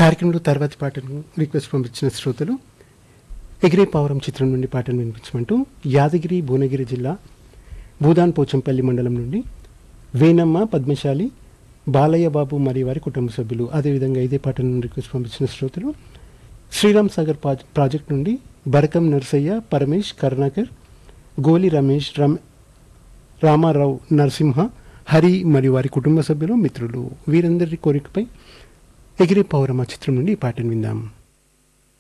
కార్యక్రమంలో తర్వాతి పాటను రిక్వెస్ట్ పంపించిన శ్రోతలు ఎగిరే పావురం చిత్రం నుండి పాటను వినిపించమంటూ యాదగిరి భువనగిరి జిల్లా భూదాన్ పోచంపల్లి మండలం నుండి వేనమ్మ పద్మశాలి బాలయ్య బాబు మరియు వారి కుటుంబ సభ్యులు అదేవిధంగా ఇదే పాటను రిక్వెస్ట్ పంపించిన శ్రోతలు శ్రీరామ్ సాగర్ ప్రాజె- ప్రాజెక్ట్ నుండి బరకం నర్సయ్య పరమేష్ కరుణాకర్ గోలి రమేష్ రమ్ రామారావు నరసింహ హరి మరియు వారి కుటుంబ సభ్యులు మిత్రులు వీరందరి కోరికపై ఎగిరే పౌరమ చిత్రం నుండి ఈ పాటను విందాం